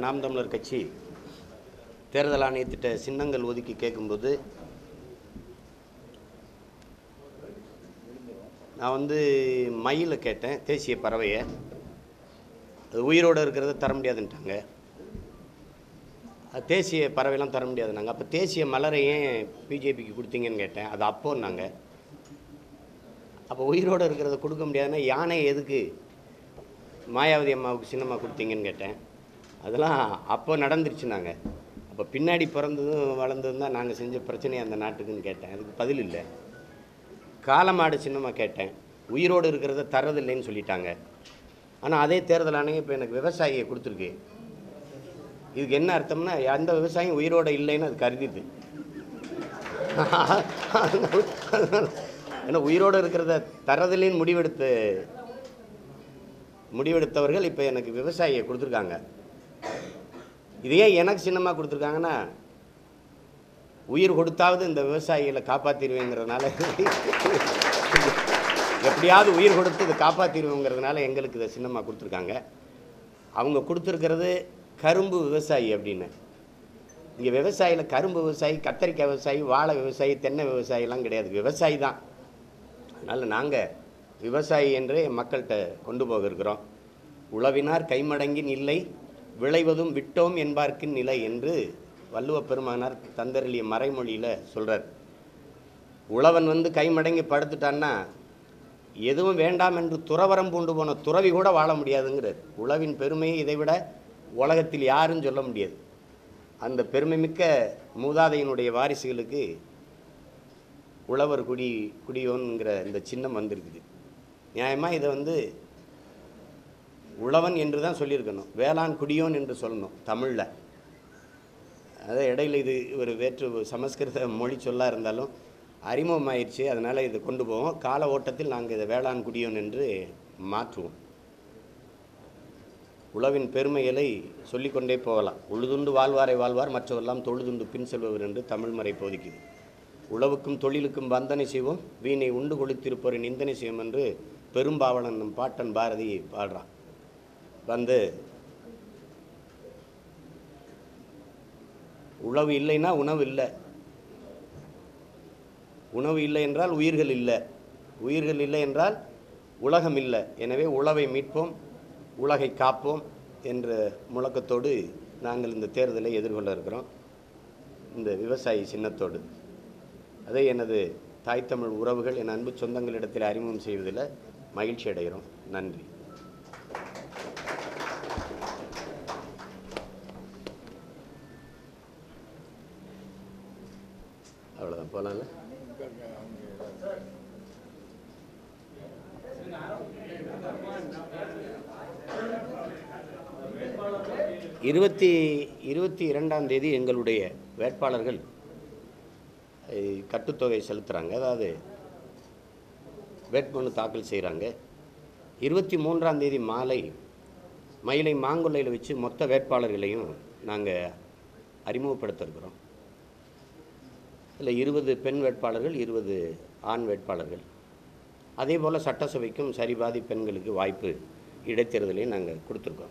நாம் தமிழர் கட்சி தேர்தல் ஆணையத்திட்ட சின்னங்கள் ஒதுக்கி கேட்கும்போது நான் வந்து மயிலை கேட்டேன் தேசிய பறவையை அது உயிரோடு இருக்கிறத தர முடியாதுன்ட்டாங்க அது தேசிய பறவைலாம் தர முடியாதுனாங்க அப்போ தேசிய மலரை ஏன் பிஜேபிக்கு கொடுத்தீங்கன்னு கேட்டேன் அது அப்போன்னாங்க அப்போ உயிரோடு இருக்கிறத கொடுக்க முடியாதுன்னா யானை எதுக்கு மாயாவதி அம்மாவுக்கு சின்னம்மா கொடுத்தீங்கன்னு கேட்டேன் அதெல்லாம் அப்போ நடந்துருச்சுனாங்க அப்போ பின்னாடி பிறந்ததும் வளர்ந்ததும் தான் நாங்கள் செஞ்ச பிரச்சனை அந்த நாட்டுக்குன்னு கேட்டேன் அதுக்கு பதில் இல்லை காலமாடு சின்னம்மா கேட்டேன் உயிரோடு இருக்கிறத தரதில்லைன்னு சொல்லிட்டாங்க ஆனால் அதே தேர்தல் ஆணையம் இப்போ எனக்கு விவசாயியை கொடுத்துருக்கு இதுக்கு என்ன அர்த்தம்னா எந்த விவசாயம் உயிரோட இல்லைன்னு அது கருதிது ஏன்னா உயிரோடு இருக்கிறத தரதில்லைன்னு முடிவெடுத்து முடிவெடுத்தவர்கள் இப்போ எனக்கு விவசாயியை கொடுத்துருக்காங்க இது ஏன் எனக்கு சின்னமாக கொடுத்துருக்காங்கன்னா உயிர் கொடுத்தாவது இந்த விவசாயிகளை காப்பாற்றிடுவேங்கிறதுனால எப்படியாவது உயிர் கொடுத்து இதை காப்பாற்றிடுவோங்கிறதுனால எங்களுக்கு இதை சின்னமாக கொடுத்துருக்காங்க அவங்க கொடுத்துருக்கிறது கரும்பு விவசாயி அப்படின்னு இங்கே விவசாயியில் கரும்பு விவசாயி கத்தரிக்காய் விவசாயி வாழை விவசாயி தென்னை விவசாயிலாம் கிடையாது விவசாயி தான் அதனால் நாங்கள் விவசாயி என்றே மக்கள்கிட்ட கொண்டு போக இருக்கிறோம் உழவினார் கைமடங்கின் இல்லை விளைவதும் விட்டோம் என்பார்க்கின் நிலை என்று வள்ளுவ பெருமானார் தந்தரளிய மறைமொழியில் சொல்கிறார் உழவன் வந்து கைமடங்கி படுத்துட்டான்னா எதுவும் வேண்டாம் என்று துறவரம் பூண்டு போன துறவி கூட வாழ முடியாதுங்கிறார் உழவின் பெருமையை இதைவிட உலகத்தில் யாரும் சொல்ல முடியாது அந்த பெருமைமிக்க மூதாதையினுடைய வாரிசுகளுக்கு உழவர் குடி குடியோன்ங்கிற இந்த சின்னம் வந்திருக்குது நியாயமாக இதை வந்து உழவன் என்று தான் சொல்லியிருக்கணும் வேளாண் குடியோன் என்று சொல்லணும் தமிழில் அது இடையில இது ஒரு வேற்று சமஸ்கிருத மொழி சொல்லா இருந்தாலும் அறிமுகமாயிருச்சு அதனால் இதை கொண்டு போவோம் கால ஓட்டத்தில் நாங்கள் இதை வேளாண் குடியோன் என்று மாற்றுவோம் உழவின் பெருமைகளை சொல்லிக்கொண்டே போகலாம் உழுதுண்டு வாழ்வாரை வாழ்வார் மற்றவரெல்லாம் தொழுதுண்டு பின் செல்பவர் என்று தமிழ்மறை போதிக்குது உழவுக்கும் தொழிலுக்கும் வந்தனை செய்வோம் வீணை உண்டு கொளுத்திருப்போரை நிந்தனை செய்வோம் என்று பெரும்பாவலன் நம் பாட்டன் பாரதி பாடுறான் வந்து உழவு இல்லைன்னா உணவு இல்லை உணவு இல்லை என்றால் உயிர்கள் இல்லை உயிர்கள் இல்லை என்றால் உலகம் இல்லை எனவே உழவை மீட்போம் உலகை காப்போம் என்ற முழக்கத்தோடு நாங்கள் இந்த தேர்தலை எதிர்கொள்ள இருக்கிறோம் இந்த விவசாயி சின்னத்தோடு அதை எனது தாய் தமிழ் உறவுகள் என் அன்பு சொந்தங்களிடத்தில் அறிமுகம் செய்வதில் மகிழ்ச்சி அடைகிறோம் நன்றி அவ்வளோதான் போகலாம்ல இருபத்தி இருபத்தி இரண்டாம் தேதி எங்களுடைய வேட்பாளர்கள் அஹ், கட்டுத்தொகை செலுத்துகிறாங்க அதாவது வேட்புமனு தாக்கல் செய்கிறாங்க இருபத்தி மூன்றாம் தேதி மாலை மயிலை மாங்கொல்லையில் வச்சு மொத்த வேட்பாளர்களையும் நாங்கள் அறிமுகப்படுத்த இருக்கிறோம் இதில் இருபது பெண் வேட்பாளர்கள் இருபது ஆண் வேட்பாளர்கள் அதே போல் சட்டசபைக்கும் சரிபாதி பெண்களுக்கு வாய்ப்பு இடைத்தேர்தலையும் நாங்கள் கொடுத்துருக்கோம்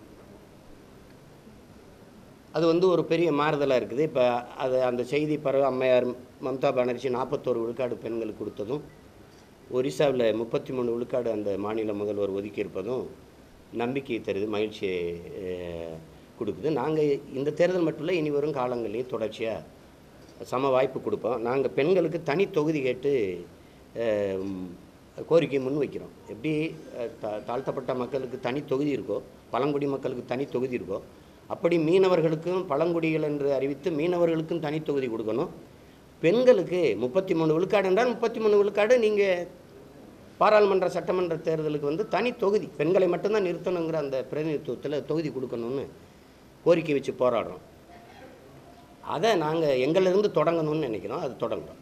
அது வந்து ஒரு பெரிய மாறுதலாக இருக்குது இப்போ அது அந்த செய்தி பரவ அம்மையார் மம்தா பானர்ஜி நாற்பத்தோரு விழுக்காடு பெண்களுக்கு கொடுத்ததும் ஒரிசாவில் முப்பத்தி மூணு விழுக்காடு அந்த மாநில முதல்வர் ஒதுக்கியிருப்பதும் நம்பிக்கை தருது மகிழ்ச்சியை அஹ், கொடுக்குது நாங்கள் இந்த தேர்தல் மட்டும் இல்லை இனி வரும் காலங்களையும் தொடர்ச்சியாக சம வாய்ப்பு கொடுப்போம் நாங்கள் பெண்களுக்கு தனி தொகுதி கேட்டு அஹ், கோரிக்கை முன் வைக்கிறோம் எப்படி அஹ், தா- தாழ்த்தப்பட்ட மக்களுக்கு தனி தொகுதி இருக்கோ பழங்குடி மக்களுக்கு தனி தொகுதி இருக்கோ அப்படி மீனவர்களுக்கும் பழங்குடிகள் என்று அறிவித்து மீனவர்களுக்கும் தனி தொகுதி கொடுக்கணும் பெண்களுக்கு முப்பத்தி மூணு விழுக்காடு என்றால் முப்பத்தி மூணு விழுக்காடு நீங்கள் பாராளுமன்ற சட்டமன்ற தேர்தலுக்கு வந்து தனி தொகுதி பெண்களை மட்டும்தான் நிறுத்தணுங்கிற அந்த பிரதிநிதித்துவத்தில் தொகுதி கொடுக்கணும்னு கோரிக்கை வச்சு போராடுறோம் அதை நாங்கள் எங்களிலிருந்து தொடங்கணும்னு நினைக்கிறோம் அது தொடங்குறோம்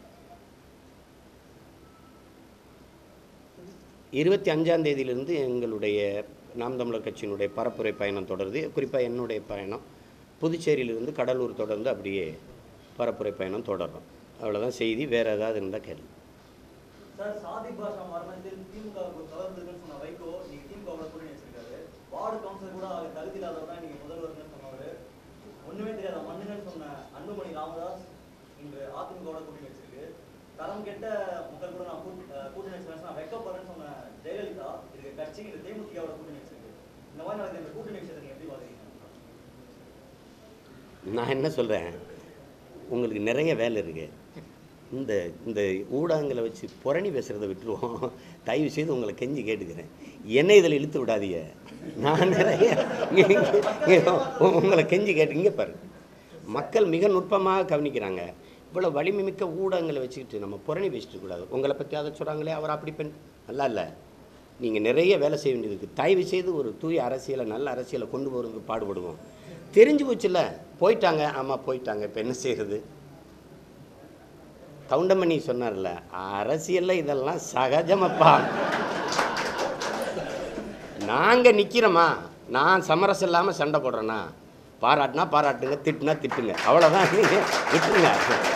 இருபத்தி அஞ்சாம் தேதியிலிருந்து எங்களுடைய நாம் தமிழர் கட்சியினுடைய பரப்புரை பயணம் தொடருது குறிப்பாக என்னுடைய பயணம் புதுச்சேரியிலிருந்து கடலூர் தொடர்ந்து அப்படியே பரப்புரை பயணம் தொடர்றோம் அவ்வளோதான் செய்தி வேறு ஏதாவது இருந்தால் கேள்வி சார் சாதி பாஷா மரணத்தில் திமுகவுக்கு தொடர்ந்துன்னு சொன்ன வைகோ நீங்க திமுகவோட கூட்டணி வச்சிருக்காரு வார்டு கவுன்சிலர் கூட அவர் தகுதி இல்லாதவர் தான் நீங்க முதல்வர்னு சொன்னவர் நான் என்ன சொல்கிறேன் உங்களுக்கு நிறைய வேலை இருக்கு இந்த இந்த ஊடகங்களை வச்சு புரணி பேசுகிறத விட்டுருவோம் தயவு செய்து உங்களை கெஞ்சி கேட்டுக்கிறேன் என்னை இதில் இழுத்து விடாதீங்க நான் நிறைய இங்க- இங்க- இங்க உங்களை கெஞ்சி கேட்டு இங்கே பாரு மக்கள் மிக நுட்பமாக கவனிக்கிறாங்க இவ்வளோ வலிமை மிக்க ஊடகங்களை வச்சுக்கிட்டு நம்ம புரணி பேசிட்டு கூடாது உங்களை பற்றி அதை சொல்கிறாங்களே அவர் அப்படி பெண் நல்லா இல்லை நீங்கள் நிறைய வேலை செய்ய வேண்டியது இருக்குது தயவு செய்து ஒரு தூய அரசியலை நல்ல அரசியலை கொண்டு போகிறதுக்கு பாடுபடுவோம் தெரிஞ்சு போச்சுல்ல போயிட்டாங்க ஆமாம் போயிட்டாங்க இப்போ என்ன செய்கிறது கவுண்டமணி சொன்னார்ல அரசியலில் இதெல்லாம் சகஜமப்பா நாங்கள் நிற்கிறோமா நான் சமரசம் இல்லாமல் சண்டை போடுறேன்னா பாராட்டினா பாராட்டுங்க திட்டுனா திட்டுங்க அவ்வளோதான் நீங்கள் விட்டுருங்க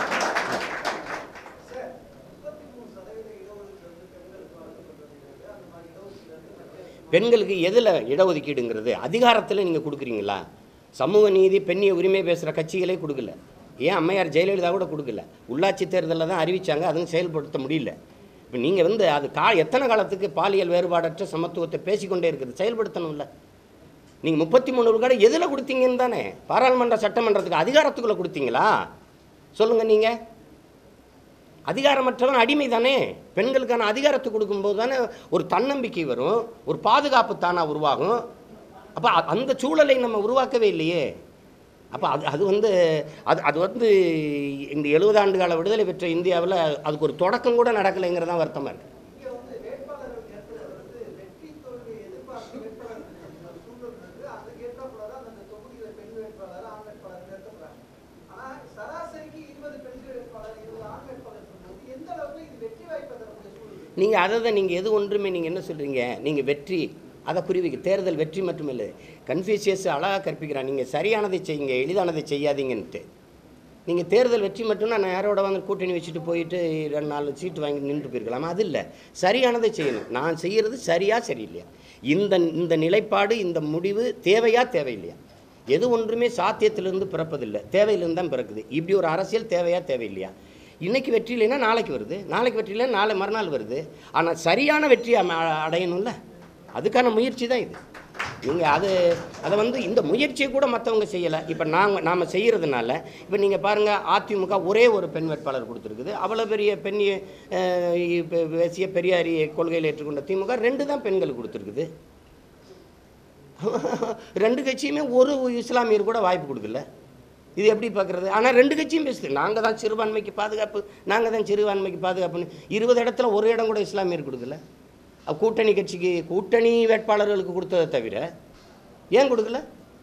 சார் முப்பத்தி மூணு சதவீத இடஒதுக்கீடு வந்து பெண்களுக்கு வழங்கப்பட்டிருக்கிறது அந்த மாதிரி இடஒதுக்கீடு வந்து மத்திய பெண்களுக்கு எதில் இடஒதுக்கீடுங்கிறது அதிகாரத்தில் நீங்கள் கொடுக்குறீங்களா சமூக நீதி பெண்ணிய உரிமை பேசுகிற கட்சிகளே கொடுக்கல ஏன் அம்மையார் ஜெயலலிதா கூட கொடுக்கல உள்ளாட்சி தேர்தலில் தான் அறிவிச்சாங்க அதுவும் செயல்படுத்த முடியல இப்போ நீங்கள் வந்து அது கா எத்தனை காலத்துக்கு பாலியல் வேறுபாடற்ற சமத்துவத்தை பேசிக்கொண்டே இருக்குது செயல்படுத்தணும்ல நீங்கள் முப்பத்தி மூணு விழுக்காடு எதில் கொடுத்தீங்கன்னு தானே பாராளுமன்ற சட்டமன்றத்துக்கு அதிகாரத்துக்குள்ளே கொடுத்தீங்களா சொல்லுங்கள் நீங்கள் அதிகாரமற்றவன் அடிமை தானே பெண்களுக்கான அதிகாரத்தை கொடுக்கும்போது தானே ஒரு தன்னம்பிக்கை வரும் ஒரு பாதுகாப்பு தானாக உருவாகும் அப்போ அந்த சூழலை நம்ம உருவாக்கவே இல்லையே அப்போ அது அது வந்து அது அது வந்து இந்த எழுபது ஆண்டு கால விடுதலை பெற்ற இந்தியாவில் அதுக்கு ஒரு தொடக்கம் கூட நடக்கலைங்கிறது தான் வருத்தமாக இருக்குது இங்க வந்து வேட்பாளர்கள் ஏற்படுறது வந்து வெற்றி தோல்வியை எதிர்பார்த்து வேட்பாளர் ஒரு சூழல் இருக்கு அதுக்கு ஏற்றாப்புல தான் அந்த தொகுதியில பெண் வேட்பாளர் ஆண் வேட்பாளர் நிறுத்தப்படுறாங்க ஆனா சராசரிக்கு இருபது பெண் வேட்பாளர் இருபது ஆண் வேட்பாளர் சொல்றது எந்த அளவுக்கு இது வெற்றி வாய்ப்பை தரக்கூடிய சூழல் இருக்கு? நீங்கள் அதை தான் நீங்கள் எது ஒன்றுமே நீங்கள் என்ன சொல்கிறீங்க நீங்கள் வெற்றி அதை புரிவிக்க தேர்தல் வெற்றி மட்டும் இல்லை கன்ஃபியூசியஸ் அழகாக கற்பிக்கிறான் நீங்கள் சரியானதை செய்யுங்க எளிதானதை செய்யாதீங்கன்ட்டு நீங்கள் தேர்தல் வெற்றி மட்டும்னா நான் யாரோட வந்து கூட்டணி வச்சுட்டு போயிட்டு ரெண்டு நாலு சீட்டு வாங்கி நின்று போயிருக்கலாம் அது இல்லை சரியானதை செய்யணும் நான் செய்கிறது சரியா சரியில்லையா இந்த இந்த நிலைப்பாடு இந்த முடிவு தேவையா தேவையில்லையா எது ஒன்றுமே சாத்தியத்திலிருந்து பிறப்பதில்லை தேவையிலிருந்து தான் பிறக்குது இப்படி ஒரு அரசியல் தேவையா தேவையில்லையா இன்னைக்கு வெற்றி இல்லைன்னா நாளைக்கு வருது நாளைக்கு வெற்றி இல்லைன்னா நாளை மறுநாள் வருது ஆனால் சரியான வெற்றி அம- அடையணும்ல அதுக்கான முயற்சி தான் இது நீங்கள் அது அதை வந்து இந்த முயற்சியை கூட மற்றவங்க செய்யலை இப்போ நாங்கள் நாம் செய்கிறதுனால இப்போ நீங்கள் பாருங்கள் அதிமுக ஒரே ஒரு பெண் வேட்பாளர் கொடுத்துருக்குது அவ்வளோ பெரிய பெண் அஹ், இப்ப பேசிய பெரியாரி கொள்கையில் ஏற்றுக்கொண்ட திமுக ரெண்டு தான் பெண்கள் கொடுத்துருக்குது ரெண்டு கட்சியுமே ஒரு இஸ்லாமியர் கூட வாய்ப்பு கொடுக்கல இது எப்படி பார்க்குறது ஆனால் ரெண்டு கட்சியும் பேசுது நாங்கள் தான் சிறுபான்மைக்கு பாதுகாப்பு நாங்கள் தான் சிறுபான்மைக்கு பாதுகாப்புன்னு இருபது இடத்துல ஒரு இடம் கூட இஸ்லாமியர் கொடுக்கல அப்ப கூட்டணி கட்சிக்கு கூட்டணி வேட்பாளர்களுக்கு கொடுத்ததை தவிர ஏன் கொடுக்கல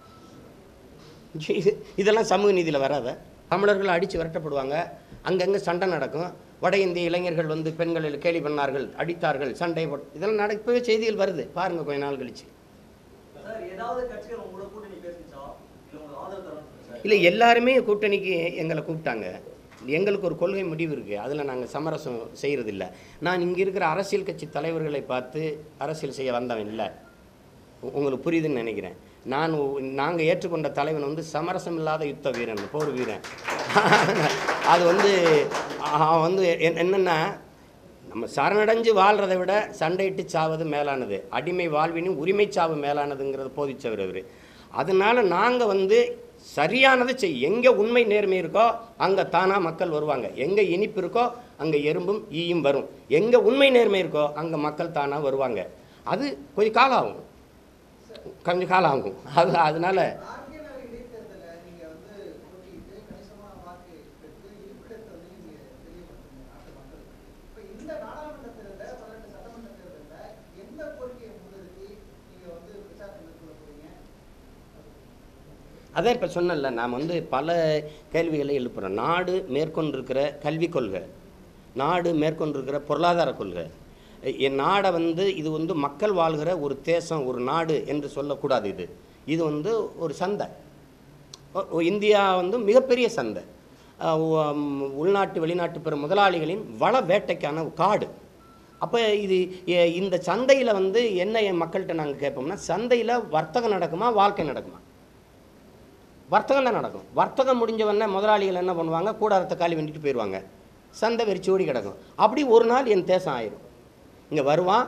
இது- இதெல்லாம் சமூக நீதியில் வராத தமிழர்கள் அடித்து விரட்டப்படுவாங்க அங்கங்கே சண்டை நடக்கும் வட இந்திய இளைஞர்கள் வந்து பெண்களை கேலி பண்ணார்கள் அடித்தார்கள் சண்டை போட் இதெல்லாம் நடக்கவே செய்திகள் வருது பாருங்கள் கொஞ்ச நாள் கழிச்சு சார் ஏதாவது கட்சிகள் உங்களோட கூட்டணி பேசிச்சா இல்ல உங்களுக்கு ஆதரவு தரணும் சார் இல்லை எல்லாருமே கூட்டணிக்கு எங்களை கூப்பிட்டாங்க எங்களுக்கு ஒரு கொள்கை முடிவு இருக்குது அதில் நாங்கள் சமரசம் செய்கிறதில்ல நான் இங்கே இருக்கிற அரசியல் கட்சி தலைவர்களை பார்த்து அரசியல் செய்ய வந்தவன் இல்லை உ- உங்களுக்கு புரியுதுன்னு நினைக்கிறேன் நான் நாங்கள் ஏற்றுக்கொண்ட தலைவன் வந்து சமரசம் இல்லாத யுத்த வீரன் போர் வீரன் அது வந்து அவன் வந்து என்- என்னன்னா நம்ம சரணடைஞ்சு வாழ்கிறத விட சண்டையிட்டு சாவது மேலானது அடிமை வாழ்வினும் உரிமை சாவு மேலானதுங்கிறத போதிச்சவர் அவர் அதனால நாங்கள் வந்து சரியானதை செய் எங்கே உண்மை நேர்மை இருக்கோ அங்கே தானாக மக்கள் வருவாங்க எங்கே இனிப்பு இருக்கோ அங்கே எறும்பும் ஈயும் வரும் எங்கே உண்மை நேர்மை இருக்கோ அங்கே மக்கள் தானாக வருவாங்க அது கொஞ்சம் காலம் ஆகும் கொஞ்சம் காலம் ஆகும் அது அதனால ஆர்கே நகர் இடைத்தேர்தலை நீங்க வந்து போட்டியிட்டு கணிசமான வாக்கு பெற்று இருப்பிடத்தை வந்து நீங்க தெரியப்படுத்துங்க நாட்டு மக்களுக்கு இப்ப இந்த நாடாளுமன்ற தேர்தலில் பன்னெண்டு சட்டமன்ற தேர்தலில் எந்த கோரிக்கையை முன்னிறுத்தி நீங்க வந்து பிரச்சாரம் மேற்கொள்ள போறீங்க அதான் இப்போ சொன்னேன்ல நாம் வந்து பல கேள்விகளை எழுப்புகிறோம் நாடு மேற்கொண்டிருக்கிற கல்விக் கொள்கை நாடு மேற்கொண்டிருக்கிற பொருளாதார கொள்கை என் நாடை வந்து இது வந்து மக்கள் வாழ்கிற ஒரு தேசம் ஒரு நாடு என்று சொல்லக்கூடாது இது இது வந்து ஒரு சந்தை ஒ- ஒ- இந்தியா வந்து மிகப்பெரிய சந்தை அஹ் உ- உள்நாட்டு வெளிநாட்டு பெற முதலாளிகளின் வள வேட்டைக்கான காடு அப்போ இது எ- இந்த சந்தையில் வந்து என்ன என் மக்கள்கிட்ட நாங்கள் கேட்போம்னா சந்தையில் வர்த்தகம் நடக்குமா வாழ்க்கை நடக்குமா வர்த்தகம் தான் நடக்கும் வர்த்தகம் முடிஞ்சவொடனே முதலாளிகள் என்ன பண்ணுவாங்க கூடாரத்தை காலி பண்ணிட்டு போயிடுவாங்க சந்தை வெறிச்சு ஓடி கிடக்கும் அப்படி ஒரு நாள் என் தேசம் ஆயிரும் இங்கே வருவான்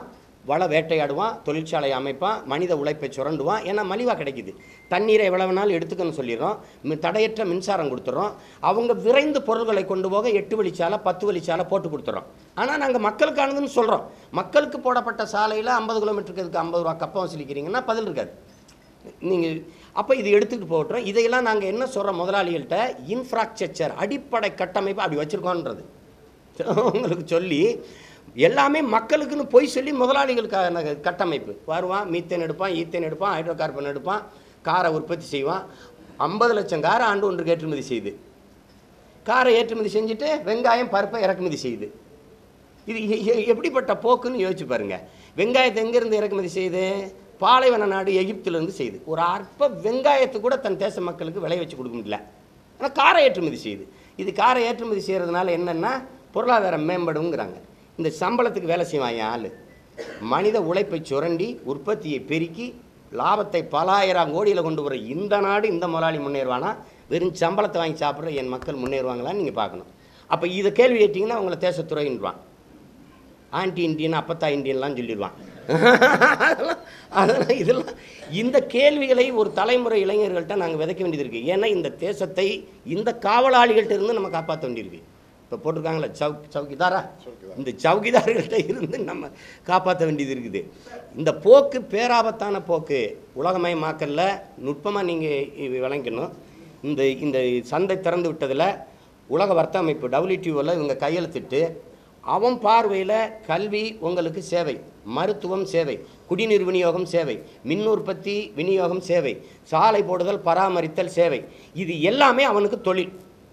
வள வேட்டையாடுவான் தொழிற்சாலை அமைப்பான் மனித உழைப்பை சுரண்டுவான் ஏன்னா மலிவாக கிடைக்குது தண்ணீரை எவ்வளவு நாள் எடுத்துக்கன்னு சொல்லிடுறோம் மி- தடையற்ற மின்சாரம் கொடுத்துட்றோம் அவங்க விரைந்து பொருள்களை கொண்டு போக எட்டு வழிச்சாலை பத்து வழிச்சாலை போட்டு கொடுத்துறோம் ஆனால் நாங்கள் மக்களுக்கானதுன்னு சொல்கிறோம் மக்களுக்கு போடப்பட்ட சாலையில் ஐம்பது கிலோமீட்டருக்கு இதுக்கு ஐம்பது ரூபா கப்பம் வசூலிக்கிறீங்கன்னா பதில் இருக்காது நீங்கள் அப்போ இது எடுத்துக்கிட்டு போகட்டும் இதையெல்லாம் நாங்கள் என்ன சொல்கிறோம் முதலாளிகள்கிட்ட இன்ஃப்ராஸ்ட்ரக்சர் அடிப்படை கட்டமைப்பு அப்படி வச்சுருக்கோன்றது உங்களுக்கு சொல்லி எல்லாமே மக்களுக்குன்னு பொய் சொல்லி முதலாளிகளுக்கான கட்டமைப்பு வருவான் மீத்தேன் எடுப்பான் ஈத்தேன் எடுப்பான் ஹைட்ரோ கார்பன் எடுப்பான் காரை உற்பத்தி செய்வான் ஐம்பது லட்சம் காரை ஆண்டு ஒன்றுக்கு ஏற்றுமதி செய்யுது காரை ஏற்றுமதி செஞ்சுட்டு வெங்காயம் பருப்பை இறக்குமதி செய்யுது இது எ- எ- எப்படிப்பட்ட போக்குன்னு யோசிச்சு பாருங்க வெங்காயத்தை எங்கேருந்து இறக்குமதி செய்யுது பாலைவன நாடு எகிப்திலிருந்து செய்யுது ஒரு அற்ப வெங்காயத்தை கூட தன் தேச மக்களுக்கு விளைய வச்சு கொடுக்க முடியல ஆனால் காரை ஏற்றுமதி செய்யுது இது காரை ஏற்றுமதி செய்கிறதுனால என்னென்னா பொருளாதாரம் மேம்படுங்கிறாங்க இந்த சம்பளத்துக்கு வேலை செய்வான் என் ஆள் மனித உழைப்பை சுரண்டி உற்பத்தியை பெருக்கி லாபத்தை பல ஆயிரம் கோடியில் கொண்டு வர இந்த நாடு இந்த முதலாளி முன்னேறுவானா வெறும் சம்பளத்தை வாங்கி சாப்பிட்ற என் மக்கள் முன்னேறுவாங்களான்னு நீங்கள் பார்க்கணும் அப்போ இதை கேள்வி கேட்டிங்கன்னா அவங்கள தேசத்துறைன்றான் ஆன்டி இண்டியன் அப்பத்தா இண்டியன்லாம் சொல்லிடுவான் அதெல்லாம் அதெல்லாம் இதெல்லாம் இந்த கேள்விகளை ஒரு தலைமுறை இளைஞர்கள்ட்ட நாங்கள் விதைக்க வேண்டியது இருக்குது ஏன்னா இந்த தேசத்தை இந்த காவலாளிகள்ட்ட இருந்து நம்ம காப்பாற்ற வேண்டியிருக்கு இப்போ போட்டிருக்காங்களே சவுக் சவுக்கிதாரா இந்த சவுக்கிதார்கள்ட்ட இருந்து நம்ம காப்பாற்ற வேண்டியது இருக்குது இந்த போக்கு பேராபத்தான போக்கு உலகமயமாக்கல்ல நுட்பமாக நீங்கள் விளங்கணும் இந்த இந்த சந்தை திறந்து விட்டதில் உலக வர்த்தக அமைப்பு டபிள்யூடிஓவில் இவங்க கையெழுத்திட்டு அவன் பார்வையில் கல்வி உங்களுக்கு சேவை மருத்துவம் சேவை குடிநீர் விநியோகம் சேவை மின் உற்பத்தி விநியோகம் சேவை சாலை போடுதல் பராமரித்தல் சேவை இது எல்லாமே அவனுக்கு தொழில்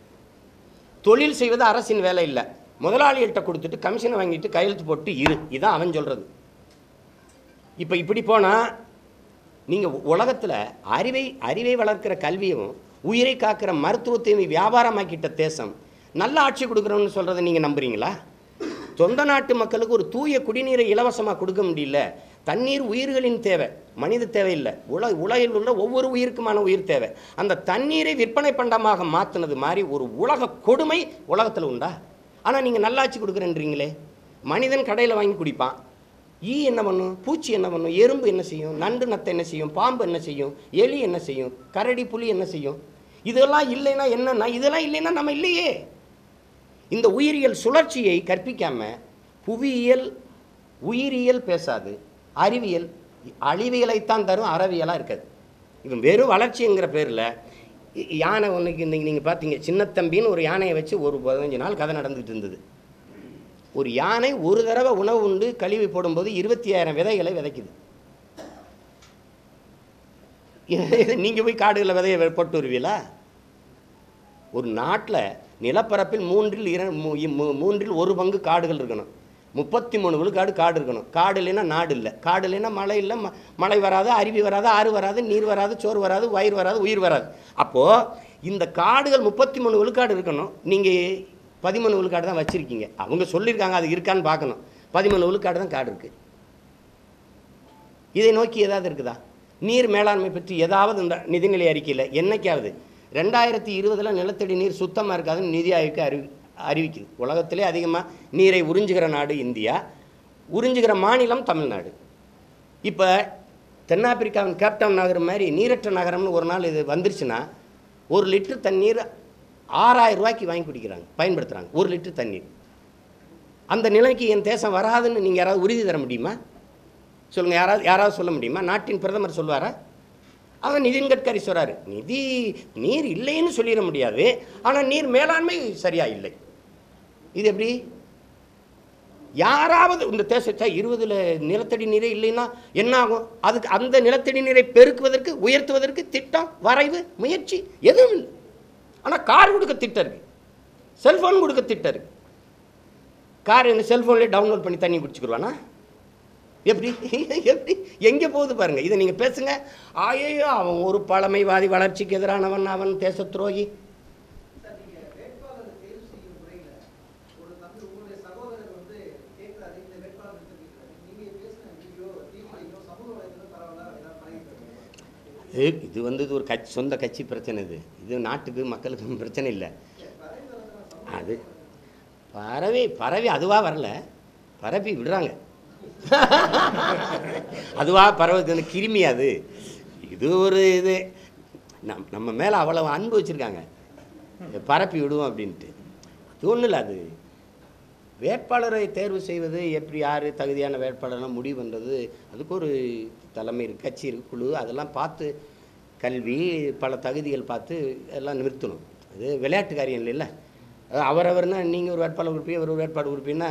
தொழில் செய்வது அரசின் வேலை இல்லை முதலாளிகள்கிட்ட கொடுத்துட்டு கமிஷனை வாங்கிட்டு கையெழுத்து போட்டு இரு இதான் அவன் சொல்கிறது இப்போ இப்படி போனால் நீங்கள் உலகத்தில் அறிவை அறிவை வளர்க்கிற கல்வியும் உயிரை காக்கிற மருத்துவத்தையும் வியாபாரமாக்கிட்ட தேசம் நல்ல ஆட்சி கொடுக்குறோம்னு சொல்கிறத நீங்கள் நம்புறீங்களா சொந்த நாட்டு மக்களுக்கு ஒரு தூய குடிநீரை இலவசமாக கொடுக்க முடியல தண்ணீர் உயிர்களின் தேவை மனித தேவை இல்லை உல உலகில் உள்ள ஒவ்வொரு உயிருக்குமான உயிர் தேவை அந்த தண்ணீரை விற்பனை பண்டமாக மாற்றினது மாதிரி ஒரு உலக கொடுமை உலகத்தில் உண்டா ஆனால் நீங்கள் நல்லாட்சி கொடுக்குறேன்றீங்களே மனிதன் கடையில் வாங்கி குடிப்பான் ஈ என்ன பண்ணும் பூச்சி என்ன பண்ணும் எறும்பு என்ன செய்யும் நண்டு நத்தை என்ன செய்யும் பாம்பு என்ன செய்யும் எலி என்ன செய்யும் கரடி புலி என்ன செய்யும் இதெல்லாம் இல்லைன்னா என்னன்னா இதெல்லாம் இல்லைன்னா நம்ம இல்லையே இந்த உயிரியல் சுழற்சியை கற்பிக்காம புவியியல் உயிரியல் பேசாது அறிவியல் அழிவியலைத்தான் தரும் அறவியலாக இருக்காது இவன் வெறும் வளர்ச்சிங்கிற பேரில் யானை ஒன்றுக்கு இன்றைக்கி நீங்கள் பார்த்தீங்க சின்னத்தம்பின்னு ஒரு யானையை வச்சு ஒரு பதினஞ்சு நாள் கதை நடந்துகிட்டு இருந்தது ஒரு யானை ஒரு தடவை உணவு உண்டு கழிவு போடும்போது இருபத்தி ஆயிரம் விதைகளை விதைக்குது நீங்கள் போய் காடுகளில் விதையை வெ- போட்டு வருவீங்களா ஒரு நாட்டில் நிலப்பரப்பில் மூன்றில் இர மூ- மூ- மூன்றில் ஒரு பங்கு காடுகள் இருக்கணும் முப்பத்தி மூணு விழுக்காடு காடு இருக்கணும் காடு இல்லைன்னா நாடு இல்லை காடு இல்லைன்னா மழை இல்லை ம- மழை வராது அருவி வராது ஆறு வராது நீர் வராது சோறு வராது வயிறு வராது உயிர் வராது அப்போது இந்த காடுகள் முப்பத்தி மூணு விழுக்காடு இருக்கணும் நீங்கள் பதிமூணு விழுக்காடு தான் வச்சுருக்கீங்க அவங்க சொல்லியிருக்காங்க அது இருக்கான்னு பார்க்கணும் பதிமூணு விழுக்காடு தான் காடு இருக்குது இதை நோக்கி ஏதாவது இருக்குதா நீர் மேலாண்மை பற்றி ஏதாவது இந்த நிதிநிலை அறிக்கையில் என்னைக்காவது ரெண்டாயிரத்தி இருபதில் நிலத்தடி நீர் சுத்தமாக இருக்காதுன்னு நிதி ஆயோக்கு அறிவி அறிவிக்குது உலகத்திலே அதிகமாக நீரை உறிஞ்சுகிற நாடு இந்தியா உறிஞ்சுகிற மாநிலம் தமிழ்நாடு இப்போ தென்னாப்பிரிக்காவின் கேப்டவுன் நகரம் மாதிரி நீரற்ற நகரம்னு ஒரு நாள் இது வந்துருச்சுன்னா ஒரு லிட்டர் தண்ணீர் ஆறாயிரம் ரூபாய்க்கு வாங்கி குடிக்கிறாங்க பயன்படுத்துகிறாங்க ஒரு லிட்டர் தண்ணீர் அந்த நிலைக்கு என் தேசம் வராதுன்னு நீங்கள் யாராவது உறுதி தர முடியுமா சொல்லுங்கள் யாராவது யாராவது சொல்ல முடியுமா நாட்டின் பிரதமர் சொல்வாரா அவன் நிதின் கட்கரி சொல்கிறாரு நிதி நீர் இல்லைன்னு சொல்லிட முடியாது ஆனால் நீர் மேலாண்மை சரியா இல்லை இது எப்படி யாராவது இந்த தேசத்தை இருபதுல நிலத்தடி நீரே இல்லைன்னா என்ன ஆகும் அதுக்கு அந்த நிலத்தடி நீரை பெருக்குவதற்கு உயர்த்துவதற்கு திட்டம் வரைவு முயற்சி எதுவும் இல்லை ஆனால் கார் கொடுக்க திட்டம் இருக்கு செல்ஃபோன் கொடுக்க திட்டம் இருக்கு கார் எங்கள் செல்ஃபோன்லேயே டவுன்லோட் பண்ணி தண்ணி குடிச்சுக்கிடுவானா எப்படி எப்படி எங்கே போகுது பாருங்க இதை நீங்கள் பேசுங்க ஆயையோ அவன் ஒரு பழமைவாதி வளர்ச்சிக்கு எதிரானவன் அவன் தேச துரோகி சார் நீங்க வேட்பாளர் தேர்வு செய்யும் முறையில ஒரு தம்பி உங்களுடைய சகோதரர் வந்து கேட்கிறாரு இந்த வேட்பாளர் எடுத்துருக்கீங்க நீங்க பேசின வீடியோ தீர்மானிக்கோ சமூக வலைதளம் பரவாயில்ல ஏதாவது பழகிட்டு ஏய், இது வந்து இது ஒரு கட்சி சொந்த கட்சி பிரச்சனை இது இது நாட்டுக்கு மக்களுக்கு பிரச்சனை இல்லை அது பறவை பறவை அதுவாக வரல பரப்பி விடுறாங்க அதுவா பரவது அந்த கிருமி அது இது ஒரு இது நம் நம்ம மேலே அவ்வளவு அன்பு வச்சுருக்காங்க பரப்பி விடுவோம் அப்படின்ட்டு அது ஒன்றும் இல்லை அது வேட்பாளரை தேர்வு செய்வது எப்படி யார் தகுதியான வேட்பாளர்லாம் முடிவு பண்ணுறது அதுக்கு ஒரு தலைமை இருக்கு கட்சி இருக்கு குழு அதெல்லாம் பார்த்து கல்வி பல தகுதிகள் பார்த்து எல்லாம் நிறுத்தணும் அது விளையாட்டு காரியம் இல்லைல்ல அது அவரவர்னா நீங்கள் ஒரு வேட்பாளர் கொடுப்பீங்க ஒரு வேட்பாளர் கொடுப்பீங்கன்னா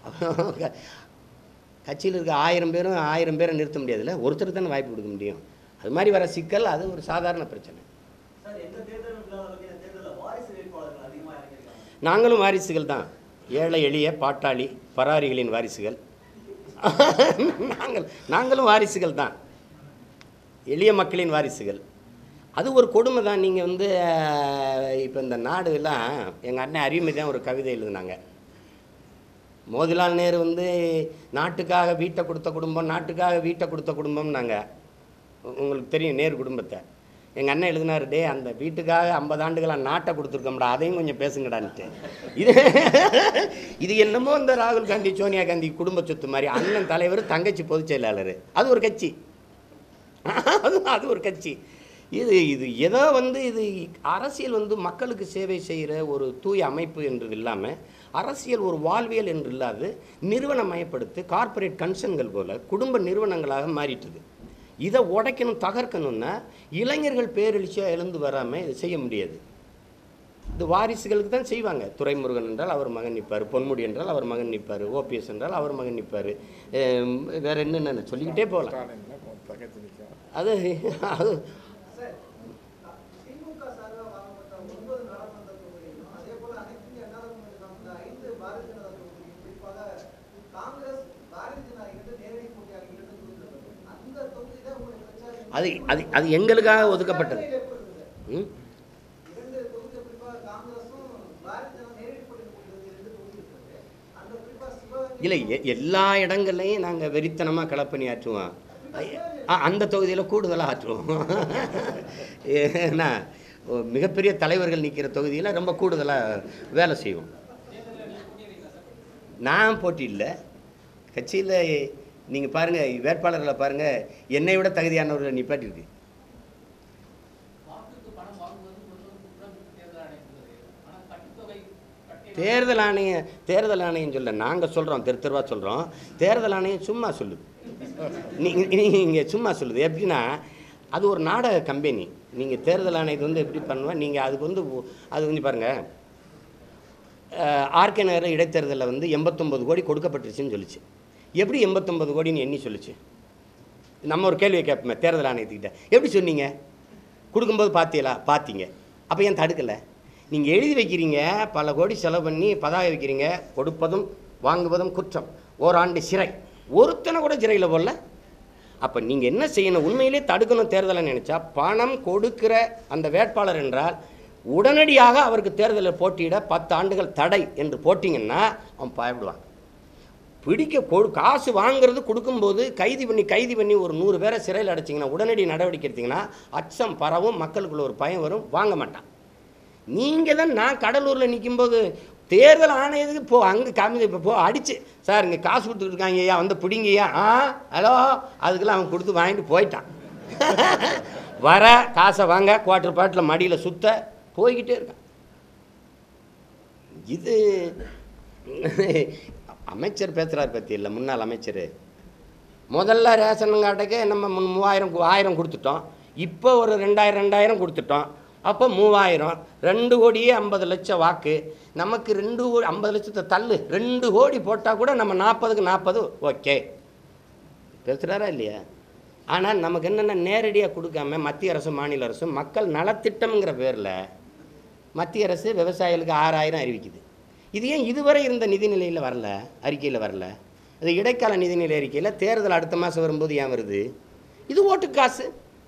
கட்சியில் இருக்க ஆயிரம் பேரும் ஆயிரம் பேரை நிறுத்த முடியாதுல்ல ஒருத்தருக்கு தானே வாய்ப்பு கொடுக்க முடியும் அது மாதிரி வர சிக்கல் அது ஒரு சாதாரண பிரச்சனை சார் எந்த தேர்தலும் இல்லாத அளவுக்கு இந்த தேர்தலில் வாரிசு வேட்பாளர்கள் அதிகமாக இறங்கியிருக்காங்க நாங்களும் வாரிசுகள் தான் ஏழை எளிய பாட்டாளி பராரிகளின் வாரிசுகள் நாங்கள் நாங்களும் வாரிசுகள் தான் எளிய மக்களின் வாரிசுகள் அது ஒரு கொடுமை தான் நீங்கள் வந்து இப்போ இந்த நாடு எல்லாம் எங்கள் அண்ணன் அறிவுமை தான் ஒரு கவிதை எழுதுனாங்க மோதிலால் நேரு வந்து நாட்டுக்காக வீட்டை கொடுத்த குடும்பம் நாட்டுக்காக வீட்டை கொடுத்த குடும்பம்னாங்க உ- உங்களுக்கு தெரியும் நேரு குடும்பத்தை எங்கள் அண்ணன் எழுதினாரு டே அந்த வீட்டுக்காக ஐம்பது ஆண்டுகளாக நாட்டை கொடுத்துருக்கோம்டா அதையும் கொஞ்சம் பேசுங்கடான்ட்டு இது இது என்னமோ இந்த ராகுல் காந்தி சோனியா காந்தி குடும்ப சொத்து மாதிரி அண்ணன் தலைவர் தங்கச்சி பொதுச் செயலாளர் அது ஒரு கட்சி அது அது ஒரு கட்சி இது இது ஏதோ வந்து இது அரசியல் வந்து மக்களுக்கு சேவை செய்கிற ஒரு தூய அமைப்பு என்று இல்லாமல் அரசியல் ஒரு வாழ்வியல் என்று இல்லாது நிறுவனமயப்படுத்தி கார்ப்பரேட் கன்சர்ன்கள் போல குடும்ப நிறுவனங்களாக மாறிட்டுது இதை உடைக்கணும் தகர்க்கணும்னா இளைஞர்கள் பேரெழுச்சியாக எழுந்து வராமல் இதை செய்ய முடியாது இது வாரிசுகளுக்கு தான் செய்வாங்க துரைமுருகன் என்றால் அவர் மகன் நிற்பார் பொன்முடி என்றால் அவர் மகன் நிற்பார் ஓபிஎஸ் என்றால் அவர் மகன் நிற்பார் வேற என்னென்ன சொல்லிக்கிட்டே போகலாம் அது அது சார், திமுக சார்பா வாங்கப்பட்ட ஒன்பது நாடாளுமன்ற தொகுதிகளும், அதே போல அனைத்து இந்திய அண்ணா திமுக சார்ந்த ஐந்து பாரதிய ஜனதா தொகுதியும், குறிப்பாக காங்கிரஸ், பாரதிய ஜனதா இரண்டு நேரடி போட்டியாக இரண்டு தொகுதிகள். அந்த தொகுதி தான் உங்களுடைய பிரச்சாரம் அது அது அது எங்களுக்காக ஒதுக்கப்பட்டது எப்படி இருக்குது? ம்? இரண்டு தொகுதி குறிப்பாக காங்கிரஸும் பாரதிய ஜனதா நேரடி போட்டியில் போட்டியிடுறது இரண்டு தொகுதி இருக்குது. அந்த குறிப்பா சிவகங்கை இல்லை எ- எல்லா இடங்கள்லையும் நாங்கள் வெறித்தனமாக களப்பணி ஆற்றுவோம் ஆ, அந்த தொகுதியில் கூடுதலாக ஆற்றுவோம் ஏன்னா ஓ, மிகப்பெரிய தலைவர்கள் நிற்கிற தொகுதியில் ரொம்ப கூடுதலாக வேலை செய்வோம் நான் போட்டி இல்லை கட்சியில் நீங்கள் பாருங்கள் வேட்பாளர்களை பாருங்கள் என்னை விட தகுதியானவர்களை நிப்பாட்டிருக்கு வாக்குக்கு பணம் வாங்குவது கொள்வது குற்றம் தேர்தல் ஆணையம் சொல்லுது ஆனால் கட்டுத்தொகை கட்டிய தேர்தல் ஆணையம் தேர்தல் ஆணையம் சொல்ல நாங்கள் சொல்கிறோம் தெரு தெருவா சொல்கிறோம் தேர்தல் ஆணையம் சும்மா சொல்லுது நீங்கள் இங்கே சும்மா சொல்லுது எப்படின்னா அது ஒரு நாடக கம்பெனி நீங்கள் தேர்தல் ஆணையத்தை வந்து எப்படி பண்ணுவேன் நீங்கள் அதுக்கு வந்து ஒ- அது வந்து பாருங்கள் ஆர்கே நகர் இடைத்தேர்தலில் வந்து எண்பத்தொம்பது கோடி கொடுக்கப்பட்டுருச்சுன்னு சொல்லுச்சு எப்படி எண்பத்தொம்பது கோடின்னு எண்ணி சொல்லுச்சு நம்ம ஒரு கேள்வியை கேட்போமே தேர்தல் ஆணையத்துக்கிட்ட எப்படி சொன்னீங்க கொடுக்கும்போது பார்த்தீங்களா பார்த்தீங்க அப்போ ஏன் தடுக்கலை நீங்கள் எழுதி வைக்கிறீங்க பல கோடி செலவு பண்ணி பதாகை வைக்கிறீங்க கொடுப்பதும் வாங்குவதும் குற்றம் ஓராண்டு சிறை ஒருத்தனை கூட சிறையில் போடல அப்போ நீங்கள் என்ன செய்யணும் உண்மையிலே தடுக்கணும் தேர்தலை நினச்சா பணம் கொடுக்கிற அந்த வேட்பாளர் என்றால் உடனடியாக அவருக்கு தேர்தலில் போட்டியிட பத்து ஆண்டுகள் தடை என்று போட்டிங்கன்னா அவன் பயப்படுவான் பிடிக்க கொடு காசு வாங்குறது கொடுக்கும்போது கைது பண்ணி கைது பண்ணி ஒரு நூறு பேரை சிறையில் அடைச்சிங்கன்னா உடனடி நடவடிக்கை எடுத்தீங்கன்னா அச்சம் பரவும் மக்களுக்குள்ள ஒரு பயம் வரும் வாங்க மாட்டான் நீங்கள் தான் நான் கடலூரில் நிற்கும்போது தேர்தல் ஆணையத்துக்கு போ அங்கே காமி இப்போ போ அடிச்சு சார் இங்கே காசு கொடுத்துட்டு இருக்காங்க ஐயா வந்து பிடிங்கய்யா ஆ ஹலோ அதுக்கெல்லாம் அவன் கொடுத்து வாங்கிட்டு போயிட்டான் வர காசை வாங்க குவார்ட்டர் பாட்டில் மடியில் சுத்த போய்கிட்டே இருக்கான் இது அமைச்சர் பேசுகிறார் பற்றி இல்லை முன்னாள் அமைச்சர் முதல்ல ரேஷன் கார்டுக்கு நம்ம முன் மூவாயிரம் கு- ஆயிரம் கொடுத்துட்டோம் இப்போ ஒரு ரெண்டாயிரம் ரெண்டாயிரம் கொடுத்துட்டோம் அப்போ மூவாயிரம் ரெண்டு கோடியே ஐம்பது லட்சம் வாக்கு நமக்கு ரெண்டு கோடி ஐம்பது லட்சத்தை தள்ளு ரெண்டு கோடி போட்டால் கூட நம்ம நாற்பதுக்கு நாற்பது ஓகே பேசுகிறாரா இல்லையா ஆனால் நமக்கு என்னென்ன நேரடியாக கொடுக்காம மத்திய அரசும் மாநில அரசும் மக்கள் நலத்திட்டம்ங்கிற பேரில் மத்திய அரசு விவசாயிகளுக்கு ஆறாயிரம் அறிவிக்குது இது ஏன் இதுவரை இருந்த நிதிநிலையில் வரல அறிக்கையில் வரல அது இடைக்கால நிதிநிலை அறிக்கையில் தேர்தல் அடுத்த மாதம் வரும்போது ஏன் வருது இது ஓட்டு காசு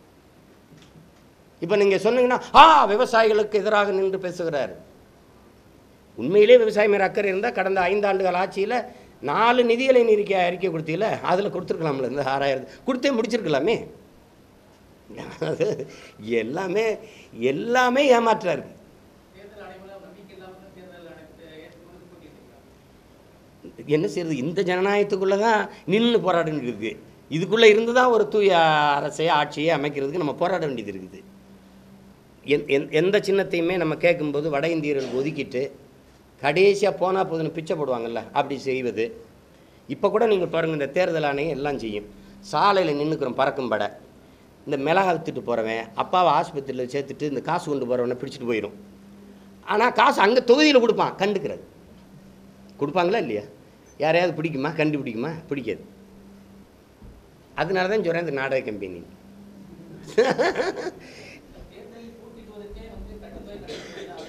இப்போ நீங்கள் சொன்னீங்கன்னா ஆ விவசாயிகளுக்கு எதிராக நின்று பேசுகிறார் உண்மையிலே விவசாயம் மேலே அக்கறை இருந்தால் கடந்த ஐந்து ஆண்டுகள் ஆட்சியில் நாலு நிதிகளை அறிக்கை அறிக்கை கொடுத்தீங்கள அதில் கொடுத்துருக்கலாம்ல இந்த ஆறாயிரத்து கொடுத்தே முடிச்சிருக்கலாமே அது எல்லாமே எல்லாமே ஏமாற்றா இருக்கு தேர்தல் ஆணையம் நம்பிக்கை இல்லாமல் தான் தேர்தல் ஆணையத்தை ஏற்றுக்கொண்டு போட்டியிட்டிருக்காங்க என்ன செய்யறது இந்த ஜனநாயகத்துக்குள்ளே தான் நின்று போராட வேண்டியது இருக்குது இதுக்குள்ளே இருந்து தான் ஒரு தூய அரசையை ஆட்சியை அமைக்கிறதுக்கு நம்ம போராட வேண்டியது இருக்குது எந் எந்- எந்த சின்னத்தையுமே நம்ம கேட்கும்போது வட இந்தியர்களுக்கு ஒதுக்கிட்டு கடைசியாக போனால் போதுன்னு பிச்சை போடுவாங்கல்ல அப்படி செய்வது இப்போ கூட நீங்கள் பாருங்கள் இந்த தேர்தல் ஆணையம் எல்லாம் செய்யும் சாலையில் நின்றுக்கிறோம் பறக்கும் படை இந்த மிளகா வித்துட்டு போகிறவன் அப்பாவை ஆஸ்பத்திரியில் சேர்த்துட்டு இந்த காசு கொண்டு போகிறவனை பிடிச்சிட்டு போயிடும் ஆனால் காசு அங்கே தொகுதியில் கொடுப்பான் கண்டுக்கிறது கொடுப்பாங்களா இல்லையா யாரையாவது பிடிக்குமா கண்டுபிடிக்குமா பிடிக்காது அதனால தான் சொல்கிறேன் இந்த நாடக கம்பெனி தேர்தலில் போட்டியிடுவதற்கே வந்து கட்டுத்தொகை கட்டணம்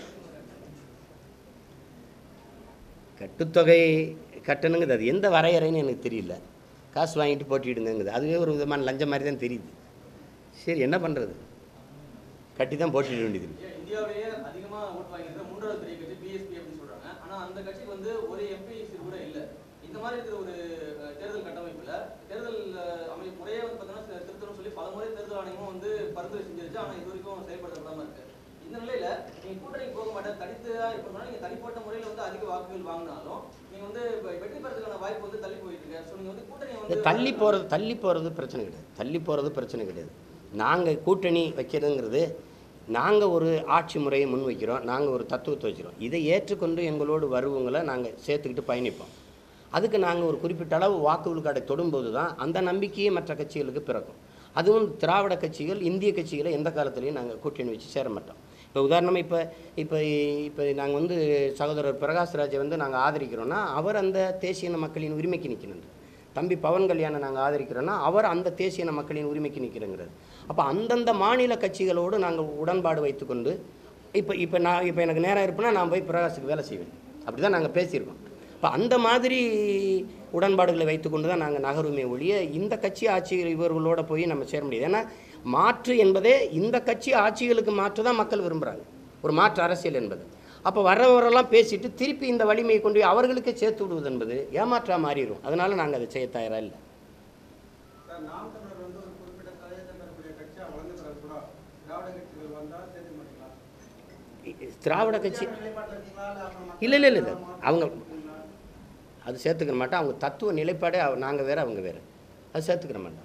கட்டுத்தொகை கட்டணுங்கிறது அது எந்த வரையறைன்னு எனக்கு தெரியல காசு வாங்கிட்டு போட்டிடுங்கிறது அதுவே ஒரு விதமான லஞ்சம் மாதிரி தான் தெரியுது சரி என்ன பண்ணுறது கட்டி தான் போட்டிட வேண்டியது இருக்கு. ஏன் இந்தியாவிலேயே அதிகமா ஓட்டு வாங்கியிருக்கிற மூன்றாவது பெரிய கட்சி பிஎஸ்பி அப்படின்னு சொல்றாங்க ஆனா அந்த கட்சிக்கு வந்து ஒரு எம்பி சீட் கூட இல்ல இந்த மாதிரி இருக்கிற ஒரு அஹ், தேர்தல் கட்டமைப்புல தேர்தல் அஹ், அமைப்பு முறையே வந்து பார்த்தீங்கன்னா திருத்தணும் சொல்லி பல முறை தேர்தல் ஆணையமும் வந்து பரிந்துரை செஞ்சிருச்சு ஆனா இது வரைக்கும் செயல்படுத்தப்படாம இருக்கு இந்த நிலையில நீங்க கூட்டணிக்கு போக மாட்டேன் தனித்தா இருக்கணும்னா நீங்க தனிப்பட்ட முறையில வந்து அதிக வாக்குகள் வாங்கினாலும் நீங்க வந்து வெ- வெற்றி பெறதுக்கான வாய்ப்பு வந்து தள்ளி போயிட்டு இருக்கு ஸோ நீங்க வந்து கூட்டணி இந்த வந்து தள்ளி போகிறது தள்ளி போகிறது பிரச்சனை கிடையாது தள்ளி போகிறது பிரச்சனை கிடையாது நாங்கள் கூட்டணி வைக்கிறதுங்கிறது நாங்கள் ஒரு ஆட்சி முறையை முன்வைக்கிறோம் நாங்கள் ஒரு தத்துவத்தை வச்சுக்கிறோம் இதை ஏற்றுக்கொண்டு எங்களோடு வருவங்களை நாங்கள் சேர்த்துக்கிட்டு பயணிப்போம் அதுக்கு நாங்கள் ஒரு குறிப்பிட்ட அளவு வாக்கு விழுக்காடை தொடும்போது தான் அந்த நம்பிக்கையே மற்ற கட்சிகளுக்கு பிறக்கும் அதுவும் திராவிட கட்சிகள் இந்திய கட்சிகளை எந்த காலத்துலையும் நாங்கள் கூட்டணி வச்சு சேர மாட்டோம் இப்போ உதாரணமாக இப்போ இப்போ இப்போ நாங்கள் வந்து சகோதரர் பிரகாஷ்ராஜை வந்து நாங்கள் ஆதரிக்கிறோன்னா அவர் அந்த தேசிய மக்களின் உரிமைக்கு நிற்கணும் தம்பி பவன் கல்யாணை நாங்கள் ஆதரிக்கிறோன்னா அவர் அந்த தேசிய மக்களின் உரிமைக்கு நிற்கிறங்கிறது அப்போ அந்தந்த மாநில கட்சிகளோடு நாங்கள் உடன்பாடு வைத்துக்கொண்டு இப்போ இப்போ நான் இப்போ எனக்கு நேரம் இருப்புனா நான் போய் பிரகாஷுக்கு வேலை செய்வேன் அப்படி தான் நாங்கள் பேசியிருக்கோம் இப்போ அந்த மாதிரி உடன்பாடுகளை வைத்துக்கொண்டு தான் நாங்கள் நகருமே ஒழிய இந்த கட்சி ஆட்சி இவர்களோட போய் நம்ம சேர முடியாது ஏன்னா மாற்று என்பதே இந்த கட்சி ஆட்சிகளுக்கு மாற்று தான் மக்கள் விரும்புகிறாங்க ஒரு மாற்று அரசியல் என்பது அப்போ வர்றவரெல்லாம் பேசிட்டு திருப்பி இந்த வலிமையை கொண்டு போய் அவர்களுக்கே சேர்த்து விடுவது என்பது ஏமாற்றா மாறிடும் அதனால நாங்கள் அதை செய்ய தயாராக இல்லை சார் நாம் தமிழர் வந்து ஒரு குறிப்பிட்ட தலையத்தை பெறக்கூடிய கட்சியா வளர்ந்து பிறகு கூட திராவிட கட்சிகள் வந்தா சேர்த்து மாட்டீங்களா திராவிட கட்சி நிலைப்பாட்டில் இருக்கீங்களா இல்ல அப்புறம் இல்லை இல்லை இல்லை இல்லை அவங்க அது சேர்த்துக்கிற மாட்டோம் அவங்க தத்துவ நிலைப்பாடே நாங்கள் வேறு அவங்க வேறு அது சேர்த்துக்கிற மாட்டோம்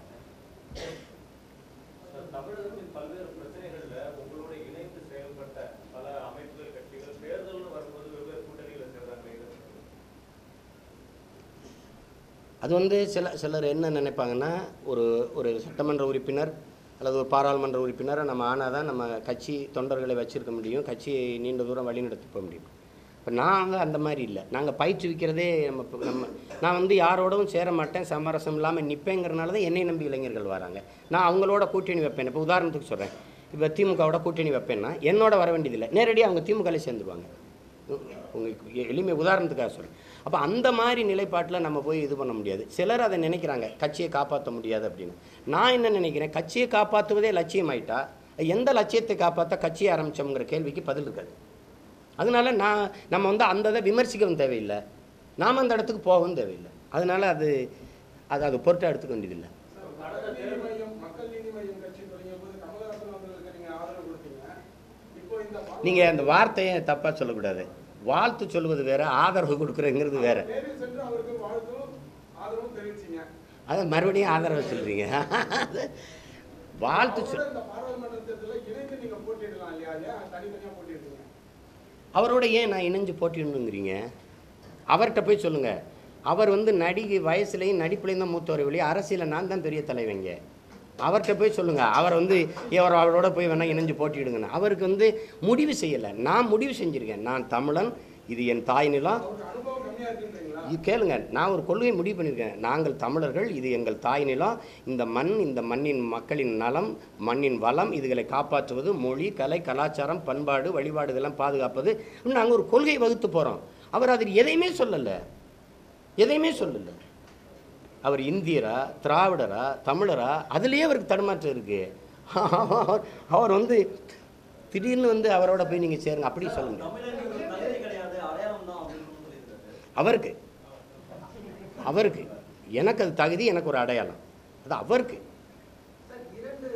தமிழகத்தின் பல்வேறு பிரச்சனைகள்ல உங்களோட இணைந்து செயல்பட்ட பல அமைப்புகள் கட்சிகள் தேர்தல்னு வரும்போது வெவ்வேறு கூட்டணிகளை சேர்றாங்க இது அது வந்து சில சிலர் என்ன நினைப்பாங்கன்னா ஒரு ஒரு சட்டமன்ற உறுப்பினர் அல்லது ஒரு பாராளுமன்ற உறுப்பினரை நம்ம ஆனால் தான் நம்ம கட்சி தொண்டர்களை வச்சிருக்க முடியும் கட்சியை நீண்ட தூரம் வழிநடத்தி போக முடியும் இப்போ நான் வந்து அந்த மாதிரி இல்லை நாங்கள் பயிற்றுவிக்கிறதே நம்ம இப்ப நம்ம நான் வந்து யாரோடவும் சேர மாட்டேன் சமரசம் இல்லாமல் நிற்பேங்கிறனால தான் என்னை நம்பி இளைஞர்கள் வராங்க நான் அவங்களோட கூட்டணி வைப்பேன் இப்போ உதாரணத்துக்கு சொல்கிறேன் இப்போ திமுகவோட கூட்டணி வைப்பேன்னா என்னோட வர வேண்டியதில்லை நேரடியாக அவங்க திமுகவில் சேர்ந்துருவாங்க உங்களுக்கு எ- எளிமை உதாரணத்துக்காக சொல்கிறேன் அப்போ அந்த மாதிரி நிலைப்பாட்டில் நம்ம போய் இது பண்ண முடியாது சிலர் அதை நினைக்கிறாங்க கட்சியை காப்பாற்ற முடியாது அப்படின்னு நான் என்ன நினைக்கிறேன் கட்சியை காப்பாற்றுவதே லட்சியமாயிட்டா எந்த லட்சியத்தை காப்பாற்ற கட்சியை ஆரம்பிச்சோங்கிற கேள்விக்கு பதில் இருக்காது அதனால நான் நம்ம வந்து அந்த இதை விமர்சிக்கவும் தேவையில்லை நாம் அந்த இடத்துக்கு போகவும் தேவையில்லை அதனால அது அது அது பொருட்டாக எடுத்துக்க வேண்டியதில்லை மக்கள் நீதி மையம் மக்கள் நீதி மையம் கட்சி தொடங்கிய போது கமலஹாசன் அவர்களுக்கு நீங்க ஆதரவு கொடுத்தீங்க இப்போ இந்த பா- நீங்கள் அந்த வார்த்தையை தப்பாக சொல்லக்கூடாது வாழ்த்து சொல்வது வேற ஆதரவு கொடுக்குறேங்கிறது வேற நேரில் சென்று அவருக்கு வாழ்த்தும் ஆதரவும் தெரிவிச்சீங்க அதை மறுபடியும் ஆதரவு சொல்கிறீங்க வாழ்த்து சொல் அவரோட இந்த பாராளுமன்ற தேர்தலில் இணைந்து நீங்க போட்டியிடலாம் இல்லையா ஏன் தனித்தனியா போட்டியிடுறீங்க அவரோட ஏன் நான் இணைஞ்சு போட்டிடணுங்கிறீங்க அவர்கிட்ட போய் சொல்லுங்கள் அவர் வந்து நடிகை வயசுலையும் நடிப்புலையும் தான் மூத்தவர் வெளியே அரசியலில் நான் தான் பெரிய தலைவங்க அவர்கிட்ட போய் சொல்லுங்கள் அவர் வந்து இவர் அவரோட போய் வேணால் இணைஞ்சு போட்டியிடுங்கன்னு அவருக்கு வந்து முடிவு செய்யலை நான் முடிவு செஞ்சுருக்கேன் நான் தமிழன் இது என் தாய் நிலம் அவருக்கு அனுபவம் கம்மியா இருக்குன்றீங்களா இது கேளுங்க நான் ஒரு கொள்கை முடிவு பண்ணியிருக்கேன் நாங்கள் தமிழர்கள் இது எங்கள் தாய் நிலம் இந்த மண் இந்த மண்ணின் மக்களின் நலம் மண்ணின் வளம் இதுகளை காப்பாற்றுவது மொழி கலை கலாச்சாரம் பண்பாடு வழிபாடு இதெல்லாம் பாதுகாப்பது நாங்கள் ஒரு கொள்கை வகுத்து போகிறோம் அவர் அதில் எதையுமே சொல்லலை எதையுமே சொல்லலை அவர் இந்தியரா திராவிடரா தமிழரா அதுலேயே அவருக்கு தடுமாற்றம் இருக்குது அவர் வந்து திடீர்னு வந்து அவரோட போய் நீங்கள் சேருங்க அப்படி சொல்லுங்க தமிழர்கள் ஒரு தகுதி கிடையாது அடையாளம் தான் அப்படின்னு சொல்லியிருக்காரு அவருக்கு அவருக்கு எனக்கு அது தகுதி எனக்கு ஒரு அடையாளம் அது அவருக்கு சார் இரண்டு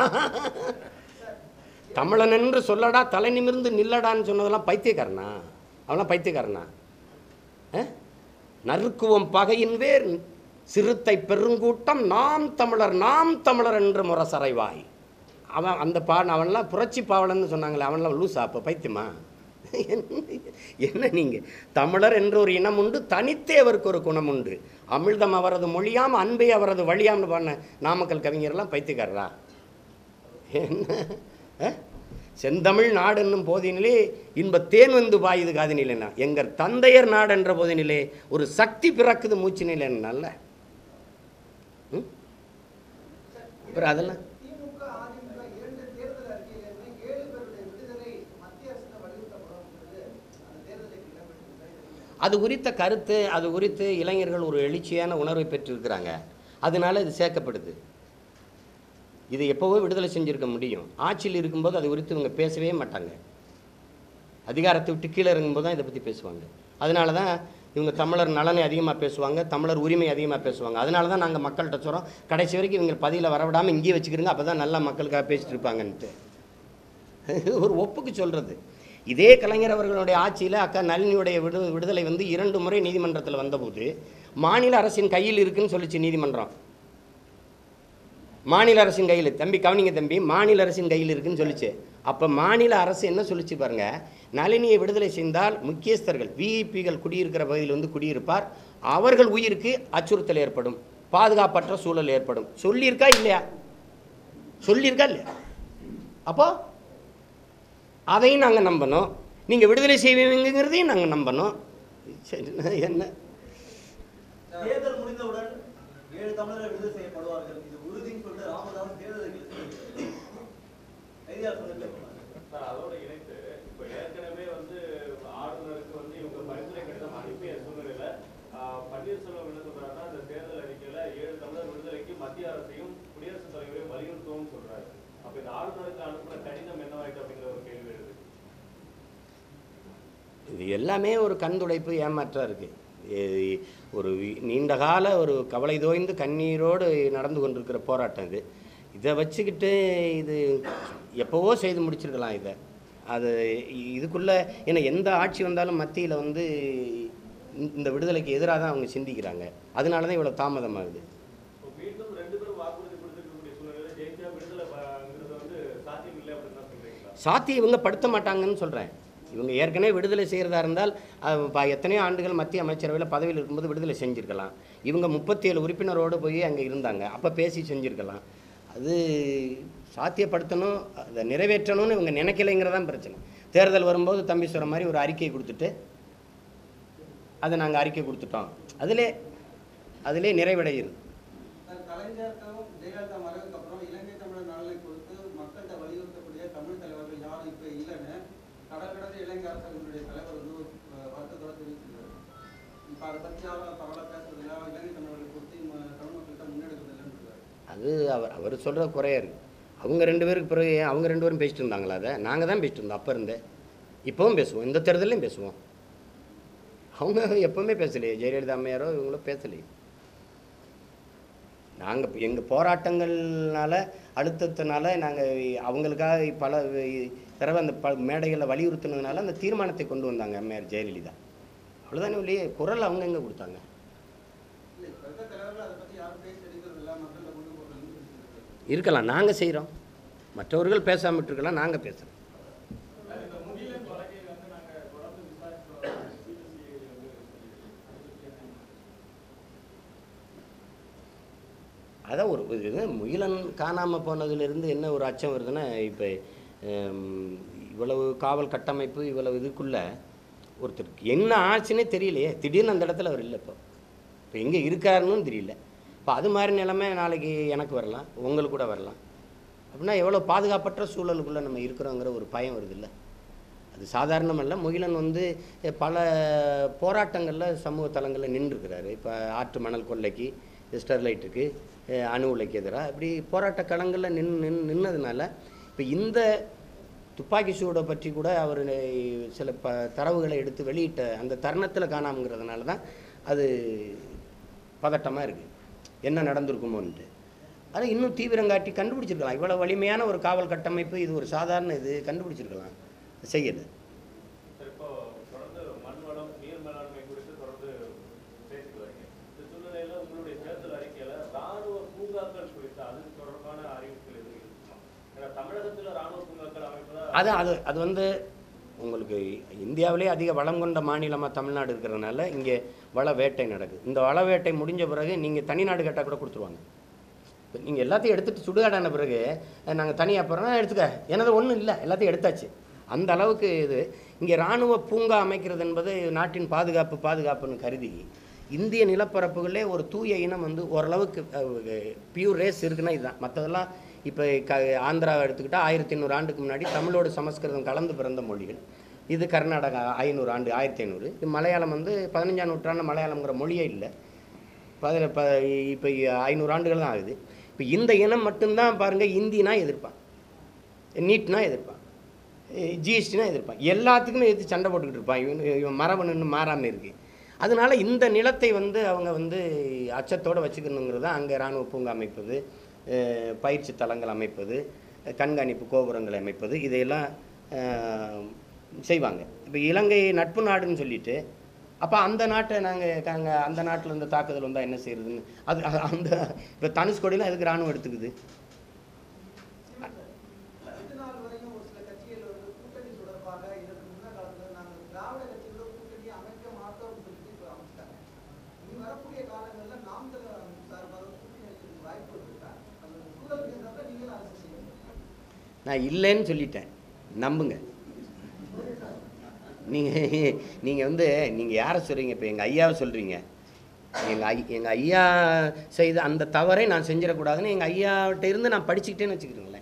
தமிழன் என்று சொல்லடா தலை நிமிர்ந்து நில்லடான்னு சொன்னதெல்லாம் பைத்தியக்காரனா அவன்லாம் பைத்தியக்காரனா ஆ? நறுக்குவோம் பகையின் வேர் சிறுத்தை பெருங்கூட்டம் நாம் தமிழர் நாம் தமிழர் என்று முரசறைவாய் அவன் அந்த பா அவன்லாம் புரட்சி பாவலன்னு சொன்னாங்களே அவன்லாம் லூசா அப்போ பைத்தியமா என்ன நீங்கள் தமிழர் என்ற ஒரு இனம் உண்டு தனித்தே அவருக்கு ஒரு குணம் உண்டு அமிழ்தம் அவரது மொழியாம் அன்பே அவரது வழியாம்னு பண்ண நாமக்கல் கவிஞர்லாம் பைத்தியக்காரரா என்ன அஹ்? செந்தமிழ் நாடு என்னும் போதினிலே இன்ப தேன் வந்து பாயுது காதினிலேனா எங்கள் தந்தையர் நாடு என்ற போதினிலே ஒரு சக்தி பிறக்குது மூச்சினிலே நல்ல ம்? அப்புறம் அதெல்லாம் திமுக அதிமுக இரண்டு தேர்தல் அறிக்கையிலிருந்து ஏழு பேருடைய விடுதலை மத்திய அரசு வலியுறுத்தப்படும்ங்கிறது அந்த தேர்தலுக்கு இடம்பெற்று அது குறித்த கருத்து அது குறித்து இளைஞர்கள் ஒரு எழுச்சியான உணர்வை பெற்றிருக்கிறாங்க அதனால இது சேர்க்கப்படுது இது எப்போவோ விடுதலை செஞ்சிருக்க முடியும் ஆட்சியில் இருக்கும்போது அது குறித்து இவங்க பேசவே மாட்டாங்க அதிகாரத்தை விட்டு கீழே இறங்கும்போது தான் இதை பற்றி பேசுவாங்க அதனால தான் இவங்க தமிழர் நலனை அதிகமாக பேசுவாங்க தமிழர் உரிமை அதிகமாக பேசுவாங்க அதனால தான் நாங்கள் மக்கள்கிட்ட சொல்கிறோம் கடைசி வரைக்கும் இவங்க பதியில் வரவிடாமல் இங்கேயே வச்சுக்கிறோங்க அப்போ தான் நல்லா மக்களுக்காக பேசிட்டு இருப்பாங்கன்ட்டு ஒரு ஒப்புக்கு சொல்கிறது இதே கலைஞர் அவர்களுடைய ஆட்சியில் அக்கா நளினியுடைய விடு விடுதலை வந்து இரண்டு முறை நீதிமன்றத்தில் வந்தபோது மாநில அரசின் கையில் இருக்குன்னு சொல்லிச்சு நீதிமன்றம் மாநில அரசின் கையில் தம்பி கவனிங்க தம்பி மாநில அரசின் கையில் இருக்குன்னு சொல்லிச்சு அப்போ மாநில அரசு என்ன சொல்லிச்சு பாருங்க நளினியை விடுதலை செய்தால் முக்கியஸ்தர்கள் விஐபிகள் குடியிருக்கிற பகுதியில் வந்து குடியிருப்பார் அவர்கள் உயிருக்கு அச்சுறுத்தல் ஏற்படும் பாதுகாப்பற்ற சூழல் ஏற்படும் சொல்லியிருக்கா இல்லையா சொல்லியிருக்கா இல்லையா அப்போ அதையும் நாங்கள் நம்பணும் நீங்கள் விடுதலை செய்வீங்கிறதையும் நாங்கள் நம்பணும் சரி என்ன தேர்தல் முடிந்தவுடன் ஏழு தமிழர்கள் விடுதலை செய்யப்படுவார்கள் இது உறுதின்னு சொல்லிட்டு ராமதாஸ் தேர்தல் செய்தியாளர் சொல்லிட்டு சார் அதோட இணைத்து இப்போ ஏற்கனவே வந்து ஆளுநருக்கு வந்து இவங்க பரிந்துரை கடிதம் அனுப்பிய சூழ்நிலையில ஆஹ், பன்னீர்செல்வம் என்ன சொல்றாருன்னா இந்த தேர்தல் அறிக்கையில ஏழு தமிழர் விடுதலைக்கு மத்திய அரசையும் குடியரசுத் தலைவரையும் வலியுறுத்தவும் சொல்றாரு அப்ப இந்த ஆளுநருக்கு அனுப்பின கடிதம் என்னவாயிட்டு அப்படிங்கிற ஒரு கேள்வி எழுது இது எல்லாமே ஒரு கண்துடைப்பு ஏமாற்றம் இருக்குது ஒரு வி- நீண்ட கால ஒரு கவலை தோய்ந்து கண்ணீரோடு நடந்து கொண்டிருக்கிற போராட்டம் இது இதை வச்சுக்கிட்டு இது எப்போவோ செய்து முடிச்சிருக்கலாம் இதை அது இ- இதுக்குள்ள ஏன்னா எந்த ஆட்சி வந்தாலும் மத்தியில் வந்து இந்த- இந்த விடுதலைக்கு எதிராக தான் அவங்க சிந்திக்கிறாங்க அதனால தான் இவ்வளோ தாமதமாகுது இப்போ மீண்டும் ரெண்டு பேரும் வாக்குறுதி கொடுத்துருக்கக்கூடிய சூழ்நிலையில ஜெயிச்சா விடுதலை வாங்கிறது வந்து சாத்தியம் இல்லை அப்படின்னு தான் சொல்றீங்களா சாத்தி இவங்க படுத்த மாட்டாங்கன்னு சொல்கிறேன் இவங்க ஏற்கனவே விடுதலை செய்கிறதா இருந்தால் அஹ், ப- எத்தனையோ ஆண்டுகள் மத்திய அமைச்சரவையில் பதவியில் இருக்கும்போது விடுதலை செஞ்சுருக்கலாம் இவங்க முப்பத்தி ஏழு உறுப்பினரோடு போய் அங்கே இருந்தாங்க அப்போ பேசி செஞ்சுருக்கலாம் அது சாத்தியப்படுத்தணும் அதை நிறைவேற்றணும்னு இவங்க நினைக்கலைங்கிறதான் பிரச்சனை தேர்தல் வரும்போது தம்பி சொல்கிற மாதிரி ஒரு அறிக்கை கொடுத்துட்டு அதை நாங்கள் அறிக்கை கொடுத்துட்டோம் அதிலே அதிலே நிறைவடைகிறது சார், கலைஞருக்கும் ஜெயலலிதா மறைவுக்கு அப்புறம் இலங்கை தமிழர் நலனை குறித்து மக்கள்கிட்ட வலியுறுத்தக்கூடிய தமிழ் தலைவர்கள் யாரும் இப்ப இல்லைன்னு கடல் கடந்த இலங்கை அரசுடைய தலைவர் வந்து ஒரு, அஹ், வருத்தத்தோட தெரிவிச்சிருக்காரு இப்ப அதை பத்தி யாரும் பரவாயில்ல பேசுறதில்ல இலங்கை தமிழர்களை குறித்து ம- தமிழ் மக்கள்கிட்ட முன்னெடுக்கிறதில்லைன்னு இருக்காரு அது அவர் அவர் சொல்கிற குறையா இருக்கு அவங்க ரெண்டு பேருக்கு பிறகு ஏன் அவங்க ரெண்டு பேரும் பேசிட்டு இருந்தாங்களா அதை நாங்கள் தான் பேசிட்டு இருந்தோம் அப்போ இருந்தே இப்போவும் பேசுவோம் இந்த தேர்தலையும் பேசுவோம் அவங்க எப்பவுமே பேசலையே ஜெயலலிதா அம்மையாரோ இவங்களோ பேசலையே நாங்கள் எங்கள் போராட்டங்கள்னால அழுத்தத்தினால நாங்கள் அவங்களுக்காக பல தடவை அந்த ப மேடைகளில் வலியுறுத்தினதுனால அந்த தீர்மானத்தை கொண்டு வந்தாங்க அம்மையார் ஜெயலலிதா அவ்வளோதானே இல்லையே குரல் அவங்க எங்கே கொடுத்தாங்க இல்ல இப்ப இருக்க தலைவர்கள் அதை பத்தி யாரும் பேசி எடுக்கிறது இல்ல மக்கள்கிட்ட கொண்டு போறதுன்னு சொல்லிட்டு இருக்கலாம் நாங்கள் செய்கிறோம் மற்றவர்கள் பேசாமல் இருக்கலாம் நாங்கள் பேசுகிறோம் இந்த முகிலன் வழக்கை வந்து நாங்க தொடர்ந்து விசாரிச்சு வரோம். CBCI வந்து அதான் ஒரு இது முகிலன் காணாமல் போனதுலேருந்து என்ன ஒரு அச்சம் வருதுன்னா இப்போ இவ்வளவு காவல் கட்டமைப்பு இவ்வளவு இதுக்குள்ள ஒருத்தருக்கு என்ன ஆச்சுன்னே தெரியலையே திடீர்னு அந்த இடத்துல அவர் இல்லை இப்போ இப்போ எங்கே இருக்காருன்னு தெரியல இப்போ அது மாதிரி நிலைமை நாளைக்கு எனக்கு வரலாம் உங்களுக்கு கூட வரலாம் அப்படின்னா எவ்வளோ பாதுகாப்பற்ற சூழலுக்குள்ளே நம்ம இருக்கிறோங்கிற ஒரு பயம் வருது இல்லை அது சாதாரணமல்ல முகிலன் வந்து அஹ், பல போராட்டங்களில் சமூக தளங்களில் நின்றுருக்கிறாரு இப்போ ஆற்று மணல் கொள்ளைக்கு ஸ்டெர்லைட்டுக்கு அஹ், அணு உலைக்கு எதிராக இப்படி போராட்ட களங்களில் நின் நின் நின்னதுனால இப்போ இந்த துப்பாக்கி சூடை பற்றி கூட அவர் சில ப தரவுகளை எடுத்து வெளியிட்ட அந்த தருணத்தில் காணாமங்கிறதுனால தான் அது பதட்டமாக இருக்குது என்ன நடந்திருக்குமோன்ட்டு அதை இன்னும் தீவிரம் காட்டி கண்டுபிடிச்சிருக்கலாம் இவ்வளோ வலிமையான ஒரு காவல் கட்டமைப்பு இது ஒரு சாதாரண இது கண்டுபிடிச்சிருக்கலாம் செய்யலை சார் இப்போ தொடர்ந்து மண் வளம் நீர் மேலாண்மை குறித்து தொடர்ந்து அது அது அது வந்து உங்களுக்கு இந்தியாவிலே அதிக வளம் கொண்ட மாநிலமாக தமிழ்நாடு இருக்கிறதுனால இங்கே வள வேட்டை நடக்குது இந்த வள வேட்டை முடிஞ்ச பிறகு நீங்கள் தனிநாடு கேட்டால் கூட கொடுத்துருவாங்க இப்போ நீங்கள் எல்லாத்தையும் எடுத்துட்டு சுடுகாடான பிறகு நாங்கள் தனியாக போகிறோம் எடுத்துக்க எனது ஒன்றும் இல்லை எல்லாத்தையும் எடுத்தாச்சு அந்த அளவுக்கு இது இங்கே இராணுவ பூங்கா அமைக்கிறது என்பது நாட்டின் பாதுகாப்பு பாதுகாப்புன்னு கருதி இந்திய நிலப்பரப்புகளே ஒரு தூய இனம் வந்து ஓரளவுக்கு பியூர் ரேஸ் இருக்குன்னா இதுதான் மற்றதெல்லாம் இப்போ க ஆந்திராவை எடுத்துக்கிட்டால் ஆயிரத்தி ஐநூறு ஆண்டுக்கு முன்னாடி தமிழோடு சமஸ்கிருதம் கலந்து பிறந்த மொழிகள் இது கர்நாடகா ஐநூறு ஆண்டு ஆயிரத்தி ஐநூறு இது மலையாளம் வந்து பதினஞ்சாம் நூற்றாண்டு மலையாளம்ங்கிற மொழியே இல்லை பதின ப இப்போ ஐநூறு ஆண்டுகள் தான் ஆகுது இப்போ இந்த இனம் மட்டும்தான் பாருங்கள் இந்தினா எதிர்ப்பான் நீட்னா எதிர்ப்பான் ஜிஎஸ்டினா எதிர்ப்பான் எல்லாத்துக்குமே எதிர்த்து சண்டை போட்டுக்கிட்டு இருப்பான் இவன் இவன் மரபணு இன்னும் மாறாமல் இருக்குது அதனால இந்த நிலத்தை வந்து அவங்க வந்து அச்சத்தோடு வச்சுக்கணுங்கிறது தான் அங்கே இராணுவ பூங்கா அமைப்பது அஹ், பயிற்சி தலங்கள் அமைப்பது அஹ், கண்காணிப்பு கோபுரங்களை அமைப்பது இதையெல்லாம் அஹ், செய்வாங்க இப்போ இலங்கை நட்பு நாடுன்னு சொல்லிட்டு அப்போ அந்த நாட்டை நாங்கள் நாங்கள் அந்த நாட்டில் இருந்த தாக்குதல் வந்தால் என்ன செய்யறதுன்னு அது அது அந்த இப்போ தனுஷ்கோடிலாம் எதுக்கு இராணுவம் எடுத்துக்குது இது நாள் வரையும் ஒரு சில கட்சிகள் வந்து கூட்டணி தொடர்பாக இதற்கு முன்ன காலத்துல நாங்கள் திராவிட கட்சிகளோட கூட்டணி அமைக்க மாட்டோம்னு சொல்லிட்டு இப்போ அமைச்சிட்டாங்க இனி வரக்கூடிய காலங்கள்ல நாம் தமிழர் சார்பாக கூட்டணி வைக்கிறதுக்கு வாய்ப்பு இருக்கா அந்த சூழலுக்கு ஏற்றாப்புல நீங்களும் அரசு செய்யணும் நான் இல்லைன்னு சொல்லிட்டேன் நம்புங்க நீங்கள் நீங்கள் வந்து நீங்கள் யாரை சொல்கிறீங்க இப்போ எங்கள் ஐயாவை சொல்கிறீங்க எங்கள் ஐ எங்கள் ஐயா செய்த அந்த தவறை நான் செஞ்சிடக்கூடாதுன்னு எங்கள் ஐயாவிட்ட இருந்து நான் படிச்சுக்கிட்டேன்னு வச்சுக்கிறீங்களேன்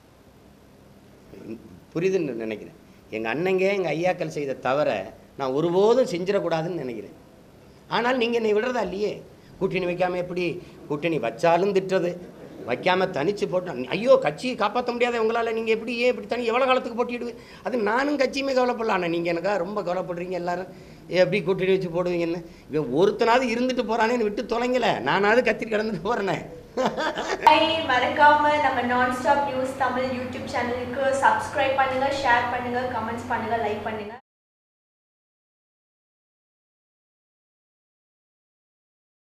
புரியுதுன்னு நினைக்கிறேன் எங்கள் அண்ணங்க எங்கள் ஐயாக்கள் செய்த தவறை நான் ஒருபோதும் செஞ்சிடக்கூடாதுன்னு நினைக்கிறேன் ஆனால் நீங்கள் என்னை விடுறதா இல்லையே கூட்டணி வைக்காம எப்படி கூட்டணி வச்சாலும் திட்டுறது வைக்காம தனிச்சு போட்டு ஐயோ கட்சியை காப்பாற்ற முடியாத உங்களால் நீங்கள் எப்படி ஏன் இப்படி தனி எவ்வளோ காலத்துக்கு போட்டிடுவேன் அது நானும் கட்சியுமே கவலைப்படல ஆனால் நீங்கள் எனக்கா ரொம்ப கவலைப்படுறீங்க எல்லாரும் எப்படி கூட்டணி வச்சு போடுவீங்கன்னு இவன் ஒருத்தனாவது இருந்துட்டு போகிறானேன்னு விட்டு தொலைங்கல நானாவது கத்திரி கிடந்துட்டு போகிறேனே ஹாய் மறக்காம நம்ம நான் ஸ்டாப் நியூஸ் தமிழ் யூடியூப் சேனலுக்கு சப்ஸ்கிரைப் பண்ணுங்க ஷேர் பண்ணுங்க கமெண்ட்ஸ் பண்ணுங்க லைக் பண்ணுங்க